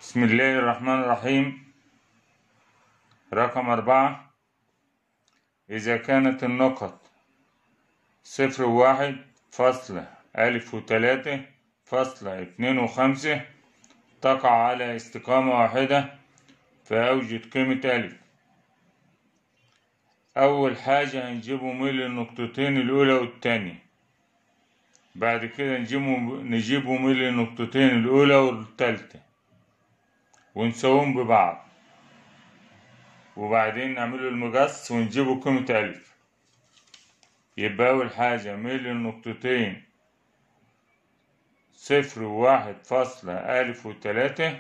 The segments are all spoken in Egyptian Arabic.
بسم الله الرحمن الرحيم رقم أربعة إذا كانت النقط صفر وواحد فاصلة ألف وتلاتة فاصلة اتنين وخمسة تقع على استقامة واحدة فأوجد قيمة ألف أول حاجة هنجيبه من النقطتين الأولى والتانية بعد كده نجيبه نجيبه من النقطتين الأولى والتالتة ونساويهم ببعض وبعدين نعمله المقص ونجيبه قيمة ألف يبقى أول حاجة ميل النقطتين صفر وواحد فاصلة ألف وتلاتة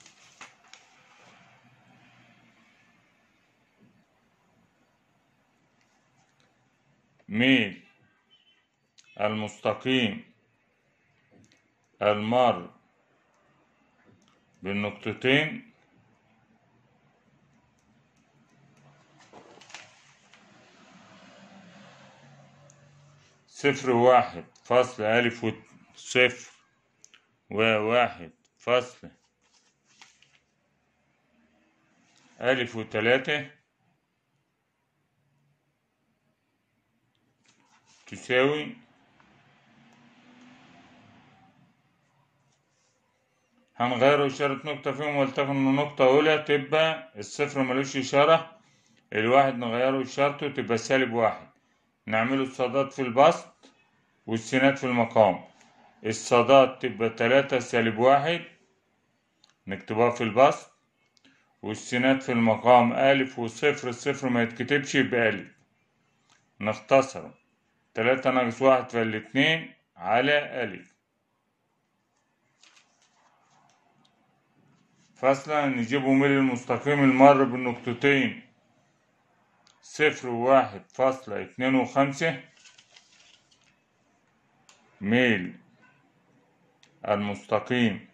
ميل المستقيم المر بالنقطتين صفر واحد فاصل ألف و صفر وواحد فاصل ألف وتلاتة تساوي هنغير إشارة نقطة فيهم ولتكن نقطة أولى تبقى الصفر ملوش إشارة الواحد نغيره إشارته تبقى سالب واحد نعمله الصادات في البسط والسينات في المقام الصادات تبقى تلاتة سالب واحد نكتبها في البسط والسينات في المقام ألف وصفر الصفر ما يتكتبش يبقى ألف نختصره تلاتة ناقص واحد في الاتنين على ألف فاصلة نجيبه من المستقيم المر بالنقطتين صفر وواحد فاصلة اتنين وخمسة ميل المستقيم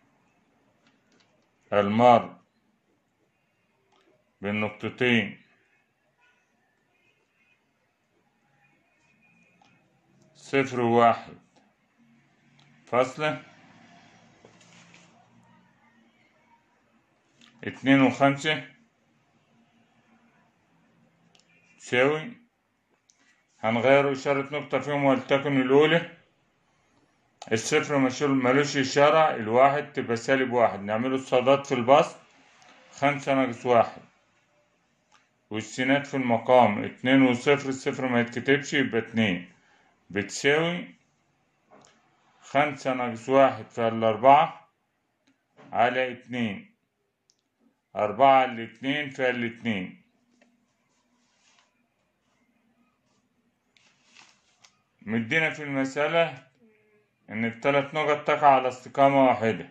المر بالنقطتين صفر وواحد فاصلة اتنين وخمسة تساوي هنغير إشارة نقطة فيهم ولتكن الأولى الصفر ملوش إشارة الواحد تبقى سالب واحد نعمله الصادات في البسط خمسة ناقص واحد والسينات في المقام اتنين وصفر الصفر ما يتكتبش يبقى اتنين بتساوي خمسة ناقص واحد في الأربعة على اتنين أربعة على اتنين في الاتنين مدينا في المسألة إن التلات نقط تقع على استقامة واحدة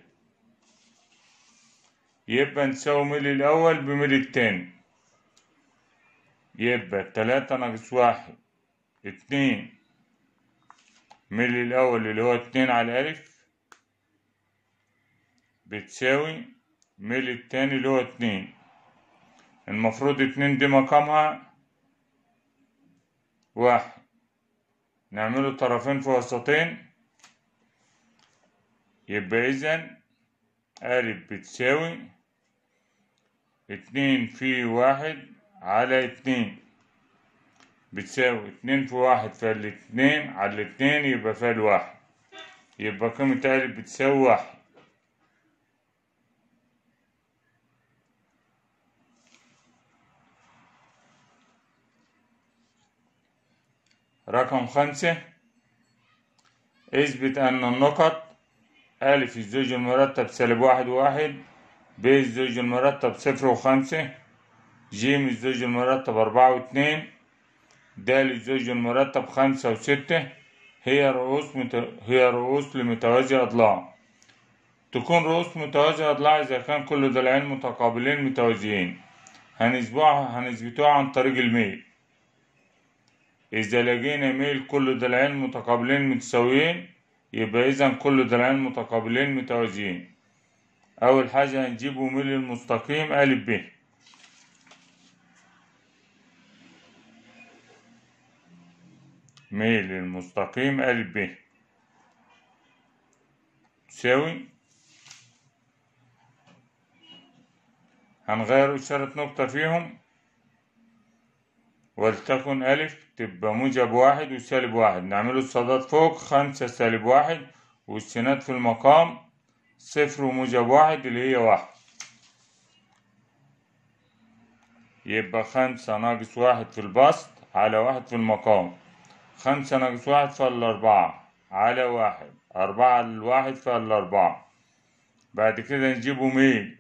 يبقى نساوي ميل الأول بميل التاني يبقى تلاتة ناقص واحد اتنين ميل الأول اللي هو اتنين على ألف بتساوي ميل التاني اللي هو اتنين المفروض اتنين دي مقامها واحد نعمله طرفين في وسطين يبقى إذا ألف بتساوي اتنين في واحد على اتنين بتساوي اتنين في واحد في الاتنين على الاتنين يبقى فيها الواحد يبقى قيمة ألف بتساوي واحد رقم خمسة اثبت أن النقط ألف الزوج المرتب سالب واحد وواحد ب الزوج المرتب صفر وخمسة ج الزوج المرتب أربعة واتنين د الزوج المرتب خمسة وستة هي رؤوس مت... هي رؤوس لمتوازي أضلاع تكون رؤوس متوازي أضلاع إذا كان كل ضلعين متقابلين متوازيين هنثبتوها هنثبتوها عن طريق الميل إذا لقينا ميل كل ضلعين متقابلين متساويين يبقى إذا كل ضلعين متقابلين متوازيين أول حاجة هنجيبه ميل المستقيم أ ب ميل المستقيم أ ب تساوي هنغير إشارة نقطة فيهم ولتكن ألف تبقى موجب واحد وسالب واحد نعمله الصادات فوق خمسة سالب واحد والسينات في المقام صفر وموجب واحد اللي هي واحد يبقى خمسة ناقص واحد في البسط على واحد في المقام خمسة ناقص واحد فالأربعة على واحد أربعة على الواحد فالأربعة بعد كده نجيبه ميل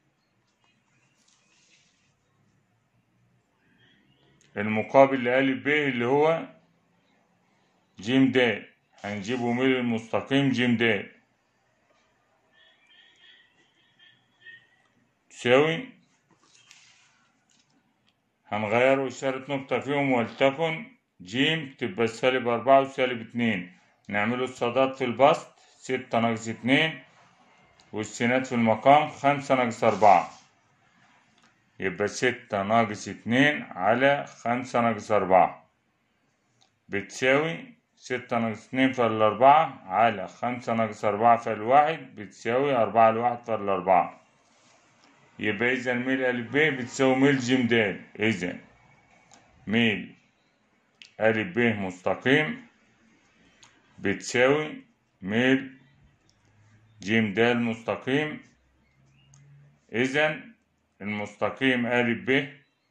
المقابل لألف ب اللي هو جيم د هنجيبه ميل المستقيم جيم د تساوي هنغير إشارة نقطة فيهم ولتكن جيم تبقى سالب أربعة وسالب اتنين نعمله الصادات في البسط ستة ناقص اتنين والسينات في المقام خمسة ناقص أربعة يبقى ستة ناقص اتنين على خمسة ناقص أربعة بتساوي ستة ناقص اتنين فالأربعة على خمسة ناقص أربعة فالواحد بتساوي أربعة الواحد فالأربعة يبقى إذا ميل ألف ب بتساوي ميل جيم د إذا ميل ألف ب مستقيم بتساوي ميل جيم د مستقيم إذا المستقيم ألف ب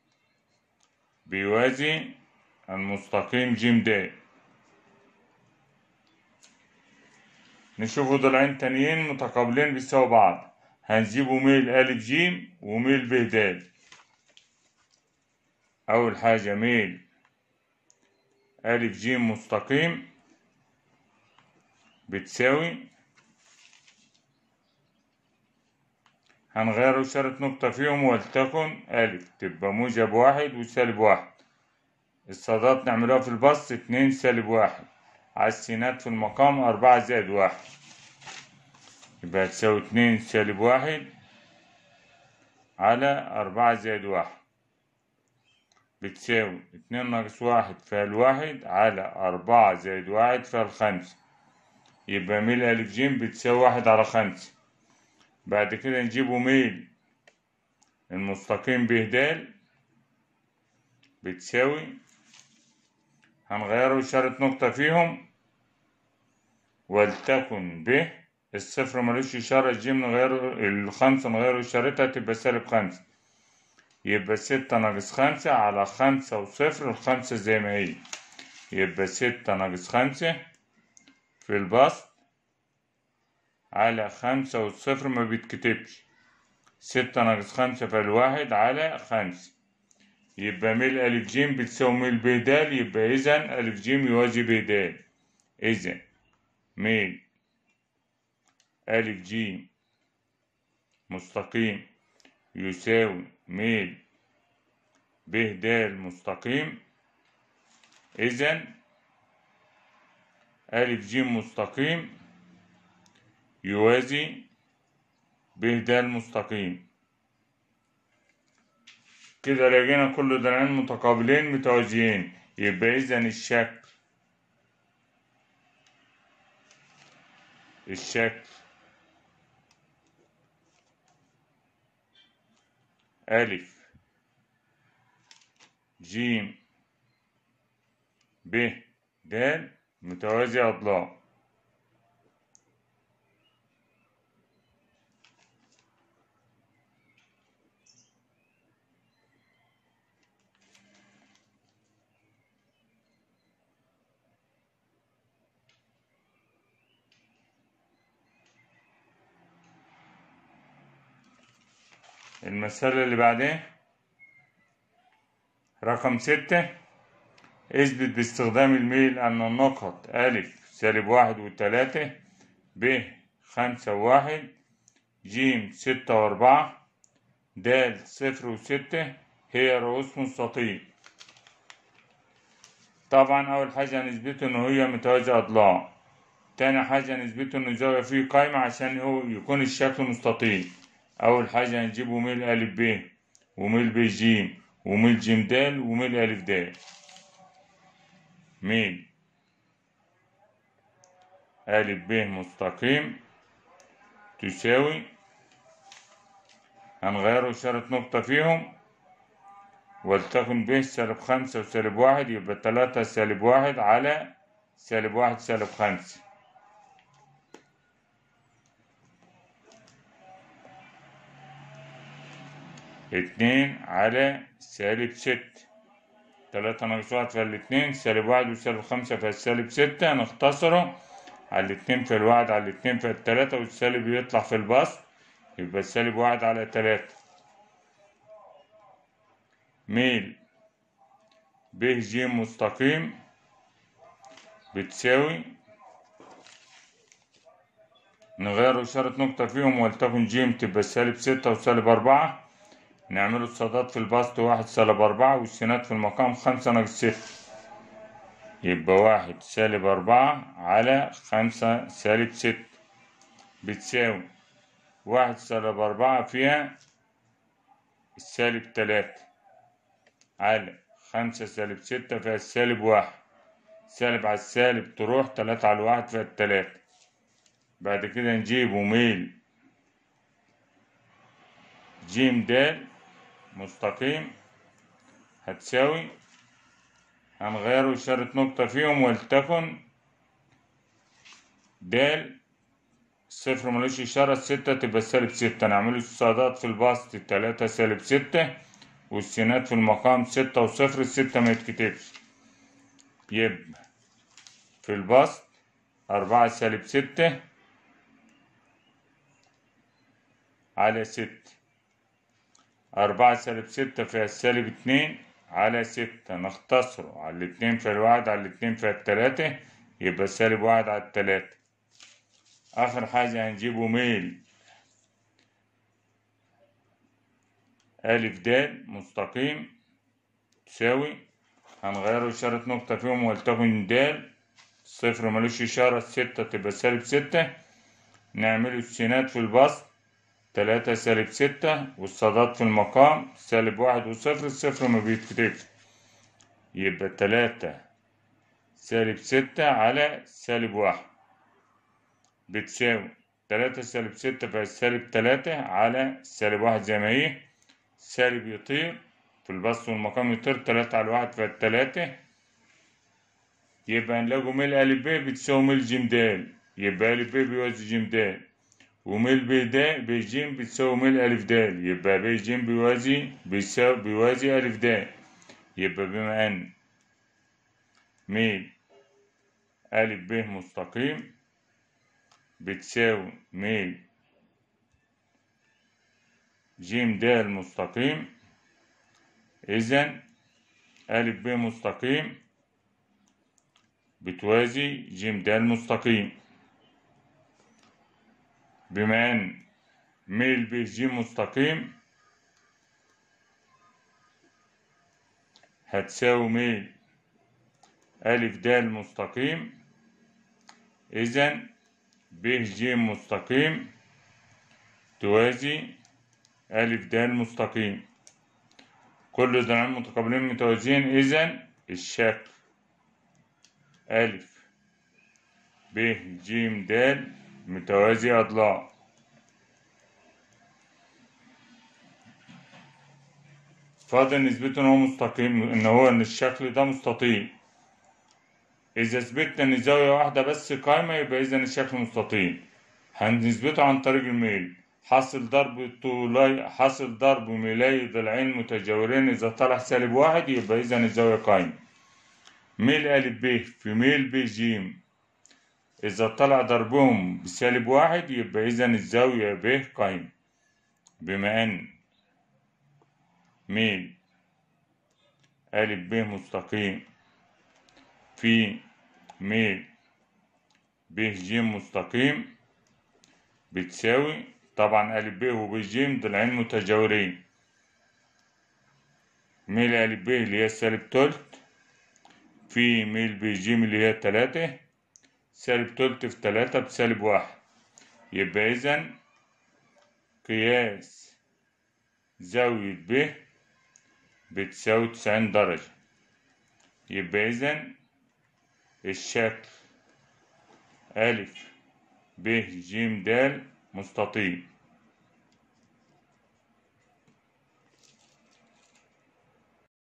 بيوازي المستقيم جيم د نشوفوا ضلعين تانيين متقابلين بيساوي بعض هنجيبوا ميل ألف جيم وميل ب د أول حاجة ميل ألف جيم مستقيم بتساوي هنغير إشارة نقطة فيهم ولتكن ألف تبقى موجب واحد وسالب واحد الصادات نعملوها في البسط اتنين سالب واحد على السينات في المقام أربعة زائد واحد يبقى تساوي اتنين سالب واحد على أربعة زائد واحد بتساوي اتنين ناقص واحد فيها الواحد على أربعة زائد واحد فيها الخمسة يبقى ميل ألف جيم بتساوي واحد على خمسة بعد كده نجيبه ميل المستقيم ب د بتساوي هنغيروا إشارة نقطة فيهم ولتكن ب الصفر ملوش إشارة الجيم نغير الخمسة نغير إشارتها تبقى سالب خمسة يبقى ستة ناقص خمسة على خمسة وصفر الخمسة زي ما هي يبقى ستة ناقص خمسة في البسط على خمسة والصفر ما بيتكتبش ستة ناقص خمسة في الواحد على خمسة يبقى ميل ألف جيم بتساوي ميل ب د يبقى إذا ألف جيم يوازي ب د إذا ميل ألف جيم مستقيم يساوي ميل ب د مستقيم إذا ألف جيم مستقيم يوازي ب د مستقيم كده لقينا كل ضلعين متقابلين متوازيين يبقى إذا الشكل الشكل ألف جيم ب د متوازي أضلاع المسألة اللي بعدها رقم ستة اثبت باستخدام الميل أن النقط ألف سالب واحد وتلاتة ب خمسة وواحد جيم ستة وأربعة د صفر وستة هي رؤوس مستطيل طبعا أول حاجة هنثبته إن هي متوازي أضلاع تاني حاجة هنثبته إن الزاوية فيه قايمة عشان هو يكون الشكل مستطيل أول حاجة هنجيبه ميل ألف ب وميل ب جيم وميل جيم د وميل ألف د ميل ألف ب مستقيم تساوي هنغيروا إشارة نقطة فيهم ولتكن ب سالب خمسة وسالب واحد يبقى تلاتة سالب واحد على سالب واحد سالب خمسة اتنين على سالب ستة تلاتة ناقص واحد في الاتنين سالب واحد وسالب خمسة في السالب ستة نختصره على الاتنين في الواحد على الاتنين في التلاتة والسالب يطلع في البسط يبقى السالب واحد على تلاتة ميل ب ج مستقيم بتساوي نغير إشارة نقطة فيهم ولتكن ج تبقى سالب ستة وسالب أربعة نعمله الصادات في البسط واحد سالب أربعة والسينات في المقام خمسة ناقص ستة يبقى واحد سالب أربعة على خمسة سالب ستة بتساوي واحد سالب أربعة فيها السالب تلاتة على خمسة سالب ستة فيها السالب واحد سالب على السالب تروح تلاتة على الواحد فيها التلاتة بعد كده نجيبه ميل جيم دال مستقيم هتساوي هنغيروا إشارة نقطة فيهم ولتكن دال صفر ملوش إشارة ستة تبقى سالب ستة نعمله الصادات في البسط تلاتة سالب ستة والسينات في المقام ستة وصفر الستة ما يتكتبش يبقى في البسط أربعة سالب ستة على ستة أربعة سالب ستة فيها السالب اتنين على ستة نختصره على الاتنين في الواحد على الاتنين في التلاتة يبقى سالب واحد على التلاتة آخر حاجة هنجيبه ميل ألف د مستقيم تساوي هنغيروا إشارة نقطة فيهم ولتكن د صفر ملوش إشارة ستة تبقى سالب ستة نعمل السينات في البسط تلاتة سالب ستة والصادات في المقام سالب واحد وصفر الصفر ما بيتكتبش يبقى تلاتة سالب ستة على سالب واحد بتساوي تلاتة سالب ستة فيها السالب تلاتة على سالب واحد زي ما هي سالب يطير في البسط والمقام يطير تلاتة على واحد فيها التلاتة يبقى نلاقوا ميل ألف ب بتساوي ميل جيم د يبقى ألف ب بيوازي جيم د وميل ب د ب ج بتساوي ميل ألف د يبقى ب ج بيوازي بيساوي بيوازي ألف د يبقى بما أن ميل ألف ب مستقيم بتساوي ميل جيم د مستقيم إذا ألف ب مستقيم بتوازي جيم د مستقيم بما أن ميل ب ج مستقيم هتساوي ميل ألف د مستقيم إذا ب ج مستقيم توازي ألف د مستقيم كل ضلعين متقابلين متوازيين إذا الشكل ألف ب ج د متوازي أضلاع فاضل نثبته إن هو مستقيم إن هو إن الشكل ده مستطيل إذا اثبتنا إن زاوية واحدة بس قايمة يبقى إذا الشكل مستطيل هنثبته عن طريق الميل حاصل ضرب طولي حاصل ضرب ميلي ضلعين متجاورين إذا طلع سالب واحد يبقى إذا الزاوية قايمة ميل ألف ب في ميل ب ج إذا طلع ضربهم بسالب واحد يبقى إذا الزاوية ب قايمة بما أن ميل ألف ب مستقيم في ميل ب ج مستقيم بتساوي طبعا ألف ب وب ج ضلعين متجاورين ميل ألف ب اللي هي سالب تلت في ميل ب ج اللي هي تلاتة سالب تلت في تلاتة بسالب واحد يبقى إذا قياس زاوية ب بتساوي تسعين درجة يبقى إذا الشكل ألف ب ج د مستطيل